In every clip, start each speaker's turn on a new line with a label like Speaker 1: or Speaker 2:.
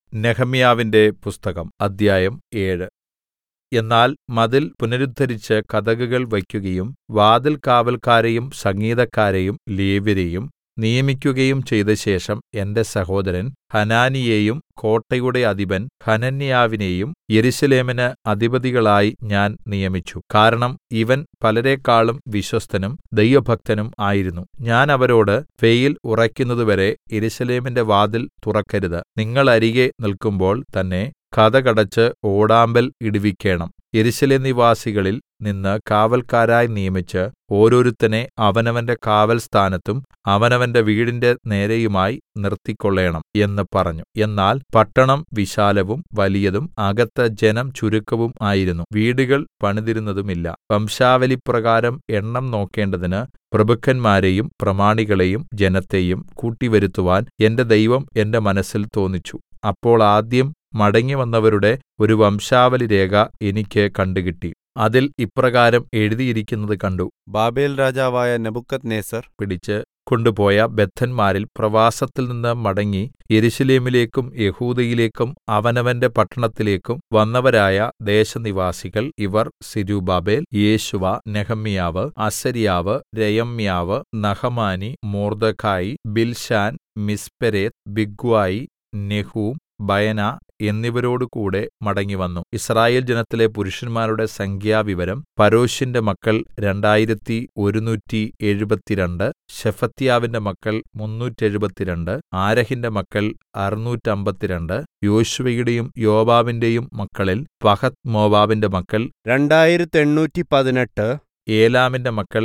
Speaker 1: നെഹെമ്യാവിന്റെ പുസ്തകം അദ്ധ്യായം ഏഴ് എന്നാൽ മതിൽ പുനരുദ്ധരിച്ച് കതകുകൾ വയ്ക്കുകയും വാതിൽകാവല്ക്കാരെയും സംഗീതക്കാരെയും ലേവ്യരെയും നിയമിക്കുകയും ചെയ്തശേഷം എന്റെ സഹോദരൻ ഹനാനിയെയും കോട്ടയുടെ അധിപൻ ഹനന്യാവിനെയും യെരൂശലേമിന് അധിപതികളായി ഞാൻ നിയമിച്ചു കാരണം ഇവൻ പലരെക്കാളും വിശ്വസ്തനും ദൈവഭക്തനും ആയിരുന്നു ഞാൻ അവരോട് വെയിൽ ഉറയ്ക്കുന്നതുവരെ യെരൂശലേമിന്റെ വാതിൽ തുറക്കരുത് നിങ്ങൾ അരികെ നില്ക്കുമ്പോൾ തന്നെ കതകടച്ച് ഓടാമ്പൽ ഇടുവിക്കേണം യെരൂശലേം നിവാസികളിൽ നിന്ന് കാവല്ക്കാരായി നിയമിച്ച് ഓരോരുത്തനെ അവനവന്റെ കാവൽസ്ഥാനത്തും അവനവന്റെ വീടിന്റെ നേരെയുമായി നിർത്തിക്കൊള്ളേണം എന്ന് പറഞ്ഞു എന്നാൽ പട്ടണം വിശാലവും വലിയതും അകത്ത് ജനം ചുരുക്കവും ആയിരുന്നു വീടുകൾ പണിതിരുന്നതുമില്ല വംശാവലിപ്രകാരം എണ്ണം നോക്കേണ്ടതിന് പ്രഭുക്കന്മാരെയും പ്രമാണികളെയും ജനത്തെയും കൂട്ടിവരുത്തുവാൻ എന്റെ ദൈവം എന്റെ മനസ്സിൽ തോന്നിച്ചു അപ്പോൾ ആദ്യം മടങ്ങിവന്നവരുടെ ഒരു വംശാവലിരേഖ എനിക്ക് കണ്ടുകിട്ടി അതിൽ ഇപ്രകാരം എഴുതിയിരിക്കുന്നത് കണ്ടു
Speaker 2: ബാബേൽരാജാവായ നെബൂഖദ്നേസർ
Speaker 1: പിടിച്ച് കൊണ്ടുപോയ ബദ്ധന്മാരിൽ പ്രവാസത്തിൽനിന്ന് മടങ്ങി യെരൂശലേമിലേക്കും യെഹൂദയിലേക്കും അവനവന്റെ പട്ടണത്തിലേക്കും വന്നവരായ ദേശനിവാസികൾ ഇവർ സിരുബാബേൽ യേശുവ നെഹമ്യാവ് അസര്യാവ് രയമ്യാവ് നഹമാനി മൊർദെഖായി ബിൽശാൻ മിസ്പെരേത്ത് ബിഗ്വായി നെഹൂം ബയന എന്നിവരോടുകൂടെ മടങ്ങിവന്നു യിസ്രായേൽ ജനത്തിലെ പുരുഷന്മാരുടെ സംഖ്യാവിവരം പരോശിന്റെ മക്കൾ രണ്ടായിരത്തി ഒരുനൂറ്റി എഴുപത്തിരണ്ട് ശെഫത്യാവിന്റെ മക്കൾ മുന്നൂറ്റെഴുപത്തിരണ്ട് ആരഹിന്റെ മക്കൾ അറുനൂറ്റമ്പത്തിരണ്ട് യോശുവയുടെയും യോവാബിന്റെയും മക്കളിൽ പഹത്ത് മോവാബിന്റെ മക്കൾ
Speaker 2: രണ്ടായിരത്തെണ്ണൂറ്റി പതിനെട്ട്
Speaker 1: ഏലാമിന്റെ മക്കൾ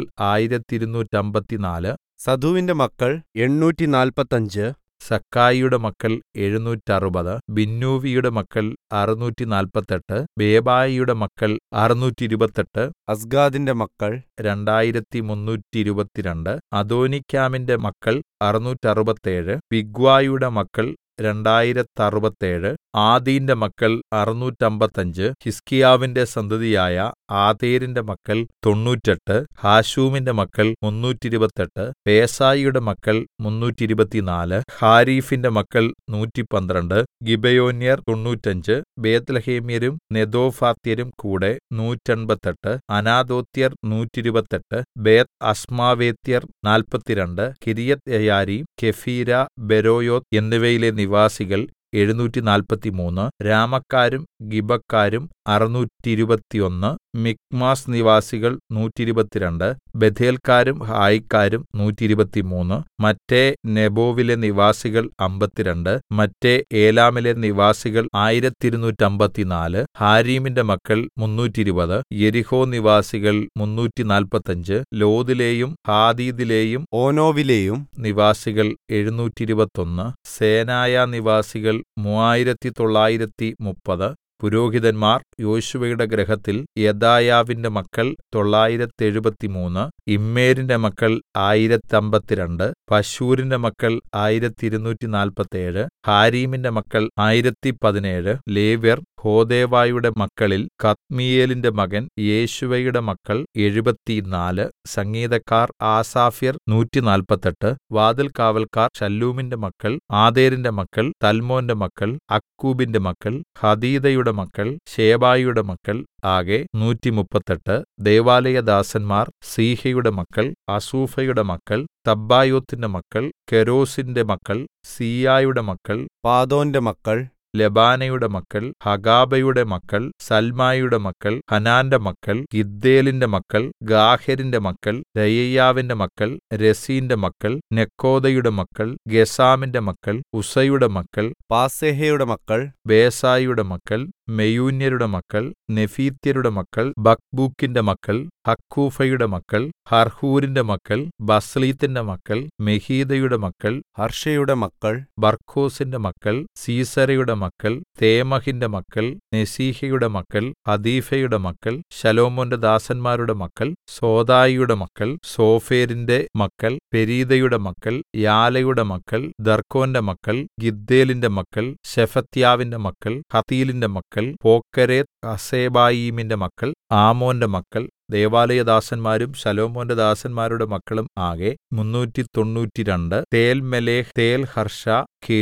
Speaker 1: ആയിരത്തിരുനൂറ്റമ്പത്തിനാല്
Speaker 2: സധുവിന്റെ മക്കൾ എണ്ണൂറ്റി നാൽപ്പത്തഞ്ച്
Speaker 1: സക്കായിയുടെ മക്കൾ എഴുനൂറ്ററുപത് ബിന്നൂവിയുടെ മക്കൾ അറുനൂറ്റി നാല്പത്തെട്ട് ബേബായിയുടെ മക്കൾ അറുനൂറ്റിരുപത്തെട്ട്
Speaker 2: അസ്ഗാദിന്റെ മക്കൾ
Speaker 1: രണ്ടായിരത്തി മുന്നൂറ്റിരുപത്തിരണ്ട് അദോനിക്കാമിന്റെ മക്കൾ അറുനൂറ്ററുപത്തേഴ് ബിഗ്വായിയുടെ മക്കൾ രണ്ടായിരത്തറുപത്തേഴ് ആദീന്റെ മക്കൾ അറുനൂറ്റമ്പത്തഞ്ച് ഹിസ്കീയാവിന്റെ സന്തതിയായ ആതേരിന്റെ മക്കൾ തൊണ്ണൂറ്റെട്ട് ഹാശൂമിന്റെ മക്കൾ മുന്നൂറ്റിരുപത്തെട്ട് പേസായിയുടെ മക്കൾ മുന്നൂറ്റിരുപത്തിനാല് ഹാരീഫിന്റെ മക്കൾ നൂറ്റിപ്പന്ത്രണ്ട് ഗിബയോന്യർ തൊണ്ണൂറ്റഞ്ച് ബേത്ത്ലഹേമ്യരും നെതോഫാത്യരും കൂടെ നൂറ്റെൺപത്തെട്ട് അനാഥോത്യർ നൂറ്റിരുപത്തെട്ട് ബേത്ത് അസ്മാവേത്യർ നാല്പത്തിരണ്ട് കിരിയത് യെയാരീം കെഫീര ബെരോയോത്ത് എന്നിവയിലെ നിവാസികൾ എഴുനൂറ്റി നാല്പത്തിമൂന്ന് രാമക്കാരും ഗിബക്കാരും അറുനൂറ്റിരുപത്തിയൊന്ന് മിക്മാസ് നിവാസികൾ നൂറ്റിരുപത്തിരണ്ട് ബഥേൽക്കാരും ഹായിക്കാരും നൂറ്റിരുപത്തിമൂന്ന് മറ്റേ നെബോവിലെ നിവാസികൾ അമ്പത്തിരണ്ട് മറ്റേ ഏലാമിലെ നിവാസികൾ ആയിരത്തിരുന്നൂറ്റമ്പത്തിനാല് ഹാരീമിന്റെ മക്കൾ മുന്നൂറ്റിരുപത് യെരിഹോ നിവാസികൾ മുന്നൂറ്റിനാല്പത്തഞ്ച് ലോദിലെയും ഹാദീദിലെയും
Speaker 2: ഓനോവിലെയും
Speaker 1: നിവാസികൾ എഴുന്നൂറ്റിരുപത്തൊന്ന് സേനായ നിവാസികൾ മൂവായിരത്തി തൊള്ളായിരത്തി മുപ്പത് പുരോഹിതന്മാർ യോശുവയുടെ ഗൃഹത്തിൽ യെദായാവിന്റെ മക്കൾ തൊള്ളായിരത്തെഴുപത്തിമൂന്ന് ഇമ്മേരിന്റെ മക്കൾ ആയിരത്തമ്പത്തിരണ്ട് പശൂരിന്റെ മക്കൾ ആയിരത്തിരുന്നൂറ്റി നാല്പത്തേഴ് ഹാരീമിന്റെ മക്കൾ ആയിരത്തി പതിനേഴ് ലേവ്യർ ഹോദേവായുടെ മക്കളിൽ കദ്മീയേലിന്റെ മകൻ യേശുവയുടെ മക്കൾ എഴുപത്തിനാല് സംഗീതക്കാർ ആസാഫ്യർ നൂറ്റിനാല്പത്തെട്ട് വാതിൽകാവല്ക്കാർ ശല്ലൂമിന്റെ മക്കൾ ആതേരിന്റെ മക്കൾ തൽമോന്റെ മക്കൾ അക്കൂബിന്റെ മക്കൾ ഹദീദയുടെ മക്കൾ ശേബായിയുടെ മക്കൾ ആകെ നൂറ്റിമുപ്പത്തെട്ട് ദേവാലയദാസന്മാർ സീഹയുടെ മക്കൾ അസൂഫയുടെ മക്കൾ തബ്ബായോത്തിന്റെ മക്കൾ കെരോസിന്റെ മക്കൾ സീയായുടെ മക്കൾ
Speaker 2: പാദോന്റെ മക്കൾ
Speaker 1: ലെബാനയുടെ മക്കൾ ഹഗാബയുടെ മക്കൾ സൽമായുടെ മക്കൾ ഹനാന്റെ മക്കൾ ഗിദ്ദേലിന്റെ മക്കൾ ഗാഹരിന്റെ മക്കൾ രയയ്യാവിന്റെ മക്കൾ രസീന്റെ മക്കൾ നെക്കോദയുടെ മക്കൾ ഗെസാമിന്റെ മക്കൾ ഉസയുടെ മക്കൾ
Speaker 2: പാസേഹയുടെ മക്കൾ
Speaker 1: ബേസായിയുടെ മക്കൾ മെയൂന്യരുടെ മക്കൾ നെഫീത്യരുടെ മക്കൾ ബക്ബൂക്കിന്റെ മക്കൾ ഹക്കൂഫയുടെ മക്കൾ ഹർഹൂരിന്റെ മക്കൾ ബസ്ലീത്തിന്റെ മക്കൾ മെഹീദയുടെ മക്കൾ
Speaker 2: ഹർഷയുടെ മക്കൾ
Speaker 1: ബർക്കോസിന്റെ മക്കൾ സീസരയുടെ മക്കൾ തേമഹിന്റെ മക്കൾ നെസീഹയുടെ മക്കൾ ഹദീഫയുടെ മക്കൾ ശലോമോന്റെ ദാസന്മാരുടെ മക്കൾ സോദായിയുടെ മക്കൾ സോഫേരിന്റെ മക്കൾ പെരീദയുടെ മക്കൾ യാലയുടെ മക്കൾ ദർക്കോന്റെ മക്കൾ ഗിദ്ദേലിന്റെ മക്കൾ ശെഫത്യാവിന്റെ മക്കൾ ഹത്തീലിന്റെ മക്കൾ പോക്കരേത്ത് ഹസേബായീമിന്റെ മക്കൾ ആമോന്റെ മക്കൾ ദേവാലയദാസന്മാരും ശലോമോന്റെ ദാസന്മാരുടെ മക്കളും ആകെ മുന്നൂറ്റി തൊണ്ണൂറ്റിരണ്ട് തേൽ മെലേഹ് തേൽ ഹർഷ കെരൂബ്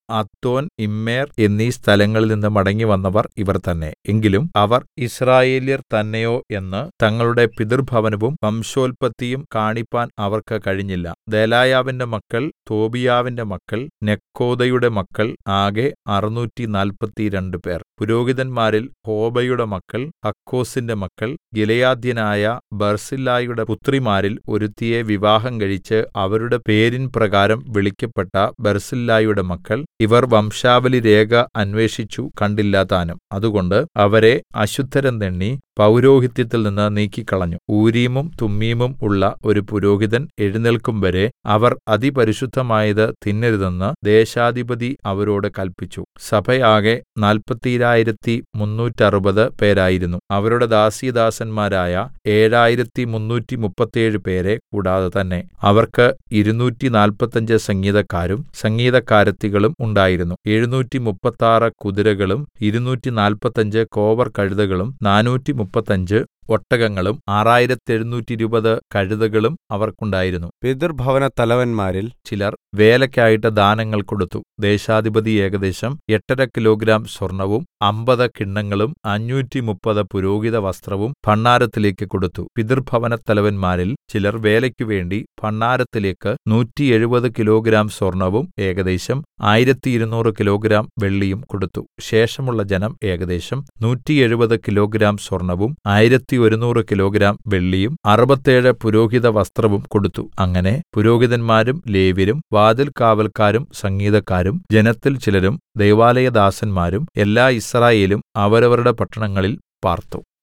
Speaker 1: അദ്ദോൻ ഇമ്മേർ എന്നീ സ്ഥലങ്ങളിൽ നിന്ന് മടങ്ങിവന്നവർ ഇവർ തന്നെ എങ്കിലും അവർ യിസ്രായേല്യർ തന്നെയോ എന്ന് തങ്ങളുടെ പിതൃഭവനവും വംശോല്പത്തിയും കാണിപ്പാൻ അവർക്ക് കഴിഞ്ഞില്ല ദെലായാവിന്റെ മക്കൾ തോബീയാവിന്റെ മക്കൾ നെക്കോദയുടെ മക്കൾ ആകെ അറുനൂറ്റി നാല്പത്തിരണ്ട് പേർ പുരോഹിതന്മാരിൽ ഹോബയുടെ മക്കൾ ഹക്കോസിന്റെ മക്കൾ ഗിലെയാദ്യനായ ബർസില്ലായിയുടെ പുത്രിമാരിൽ ഒരുത്തിയെ വിവാഹം കഴിച്ച് അവരുടെ പേരിൻ പ്രകാരം വിളിക്കപ്പെട്ട ബർസില്ലായിയുടെ മക്കൾ ഇവർ വംശാവലി രേഖ അന്വേഷിച്ചു കണ്ടില്ല താനും അതുകൊണ്ട് അവരെ അശുദ്ധരെന്നെണ്ണി പൗരോഹിത്യത്തിൽ നിന്ന് നീക്കിക്കളഞ്ഞു ഊരീമും തുമ്മീമും ഉള്ള ഒരു പുരോഹിതൻ എഴുന്നേൽക്കും വരെ അവർ അതിപരിശുദ്ധമായത് തിന്നരുതെന്ന് ദേശാധിപതി അവരോട് കല്പിച്ചു സഭയാകെ നാല്പത്തീരായിരത്തി മുന്നൂറ്ററുപത് പേരായിരുന്നു അവരുടെ ദാസീദാസന്മാരായ ഏഴായിരത്തി മുന്നൂറ്റി മുപ്പത്തേഴ് പേരെ കൂടാതെ തന്നെ അവർക്ക് ഇരുന്നൂറ്റി നാല്പത്തഞ്ച് സംഗീതക്കാരും സംഗീതക്കാരത്തികളും ഉണ്ടായിരുന്നു എഴുന്നൂറ്റി മുപ്പത്താറ് കുതിരകളും ഇരുന്നൂറ്റി നാല്പത്തഞ്ച് കോവർ കഴുതകളും നാനൂറ്റി മുപ്പത്തഞ്ച് ഒട്ടകങ്ങളും ആറായിരത്തെഴുന്നൂറ്റിരുപത് കഴുതകളും അവർക്കുണ്ടായിരുന്നു
Speaker 2: പിതൃഭവന തലവന്മാരിൽ
Speaker 1: ചിലർ വേലയ്ക്കായിട്ട് ദാനങ്ങൾ കൊടുത്തു ദേശാധിപതി ഏകദേശം എട്ടര കിലോഗ്രാം സ്വർണവും അമ്പത് കിണ്ണങ്ങളും അഞ്ഞൂറ്റി മുപ്പത് പുരോഹിത വസ്ത്രവും ഭണ്ഡാരത്തിലേക്ക് കൊടുത്തു പിതൃഭവന തലവന്മാരിൽ ചിലർ വേലയ്ക്കു വേണ്ടി ഭണ്ഡാരത്തിലേക്ക് നൂറ്റി എഴുപത് കിലോഗ്രാം സ്വർണവും ഏകദേശം ആയിരത്തി ഇരുന്നൂറ് കിലോഗ്രാം വെള്ളിയും കൊടുത്തു ശേഷമുള്ള ജനം ഏകദേശം നൂറ്റി എഴുപത് കിലോഗ്രാം സ്വർണവും ആയിരത്തി ഒരുന്നൂറ് കിലോഗ്രാം വെള്ളിയും അറുപത്തേഴ് പുരോഹിത വസ്ത്രവും കൊടുത്തു അങ്ങനെ പുരോഹിതന്മാരും ലേവ്യരും വാതിൽ കാവൽക്കാരും സംഗീതക്കാരും ജനത്തിൽ ചിലരും ദൈവാലയദാസന്മാരും എല്ലാ യിസ്രായേലും അവരവരുടെ പട്ടണങ്ങളിൽ പാർത്തു